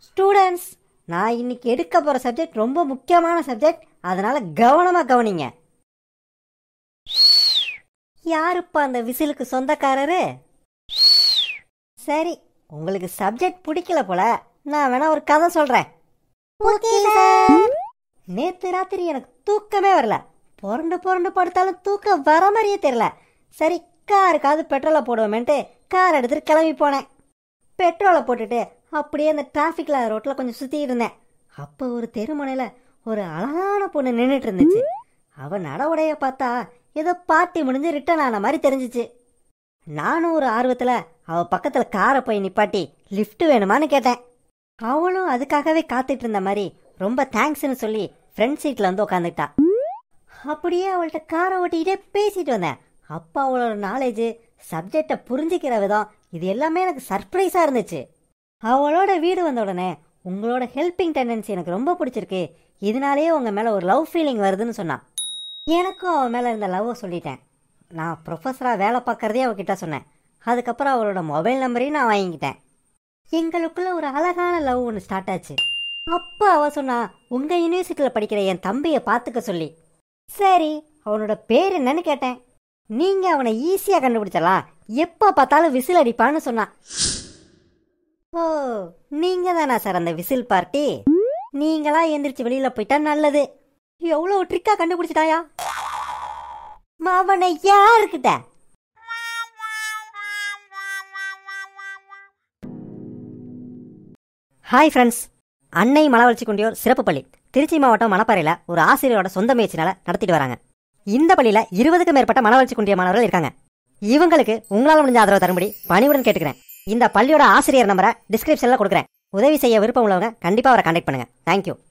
students நான் இன்னைக்கு எடுக்க போகிற சப்ஜெக்ட் ரொம்ப முக்கியமான சப்ஜெக்ட் அதனால கவனமாக கவனிங்க யாருப்பா அந்த விசிலுக்கு சொந்தக்காரரு சரி உங்களுக்கு சப்ஜெக்ட் பிடிக்கல போல நான் வேணா ஒரு கதை சொல்கிறேன் ஓகே சார் நேத்து ராத்திரி எனக்கு தூக்கமே வரல புரண்டு புரண்டு படுத்தாலும் தூக்கம் வர மாதிரியே தெரியல சரி காருக்காவது பெட்ரோலை போடுவோமேன்ட்டு கார் எடுத்துட்டு கிளம்பி போனேன் பெட்ரோலை போட்டுட்டு அப்படியே அந்த டிராஃபிக்கில் ரோட்டில் கொஞ்சம் சுற்றி இருந்தேன் அப்போ ஒரு தெருமுனையில் ஒரு அழகான பொண்ணு நின்றுட்டு இருந்துச்சு அவள் நடவுடைய பார்த்தா ஏதோ பார்ட்டி முடிஞ்சு ரிட்டர்ன் ஆன மாதிரி தெரிஞ்சிச்சு நானும் ஒரு ஆர்வத்தில் அவள் பக்கத்தில் காரை போய் நிப்பாட்டி லிஃப்ட் வேணுமான்னு கேட்டேன் அவளும் அதுக்காகவே காத்துட்டு இருந்த மாதிரி ரொம்ப தேங்க்ஸ்னு சொல்லி ஃப்ரண்ட் சீட்டில் வந்து உட்காந்துக்கிட்டா அப்படியே அவள்கிட்ட காரை ஓட்டிக்கிட்டே பேசிட்டு வந்தேன் அப்போ அவளோட நாலேஜ் சப்ஜெக்டை புரிஞ்சிக்கிற விதம் இது எல்லாமே எனக்கு சர்ப்ரைஸாக இருந்துச்சு அவளோட வீடு வந்த உடனே உங்களோட ஹெல்பிங் டெண்டன்சி எனக்கு ரொம்ப பிடிச்சிருக்கு இதனாலேயே உங்கள் மேலே ஒரு லவ் ஃபீலிங் வருதுன்னு சொன்னான் எனக்கும் அவன் மேலே இருந்த லவ்வை சொல்லிட்டேன் நான் ப்ரொஃபஸராக வேலை பார்க்குறதே அவகிட்ட சொன்னேன் அதுக்கப்புறம் அவளோட மொபைல் நம்பரையும் நான் வாங்கிக்கிட்டேன் எங்களுக்குள்ள ஒரு அழகான லவ் ஒன்று ஸ்டார்ட் ஆச்சு அப்போ அவ சொன்னா உங்க யூனிவர்சிட்டியில் படிக்கிற என் தம்பியை பார்த்துக்க சொல்லி சரி அவனோட பேர் என்னன்னு கேட்டேன் நீங்க அவனை ஈஸியாக கண்டுபிடிச்சலாம் எப்போ பார்த்தாலும் விசில் அடிப்பான்னு சொன்னான் ஓ நீங்க தானா சார் அந்த விசில் பார்ட்டி நீங்களா எந்திரிச்சு வெளியில போயிட்டா நல்லது எவ்வளோ ட்ரிக்கா கண்டுபிடிச்சிட்டாயா அவனை யாருக்கிட்ட ஹாய் ஃப்ரெண்ட்ஸ் அன்னை மலவளர்ச்சி குண்டியோர் சிறப்பு பள்ளி திருச்சி மாவட்டம் மணப்பாறையில் ஒரு ஆசிரியரோட சொந்த முயற்சினால நடத்திட்டு வராங்க இந்த பள்ளியில் இருபதுக்கும் மேற்பட்ட மனவளர்ச்சி குண்டிய மாணவர்கள் இருக்காங்க இவங்களுக்கு உங்களால் முடிஞ்ச ஆதரவு தரும்படி பணிவுடன் கேட்டுக்கிறேன் இந்த பள்ளியோட ஆசிரியர் நம்பரை டிஸ்கிரிப்ஷனில் கொடுக்குறேன் உதவி செய்ய விருப்பம் உள்ளவங்க கண்டிப்பாக அவரை கான்டாக்ட் பண்ணுங்க தேங்க்யூ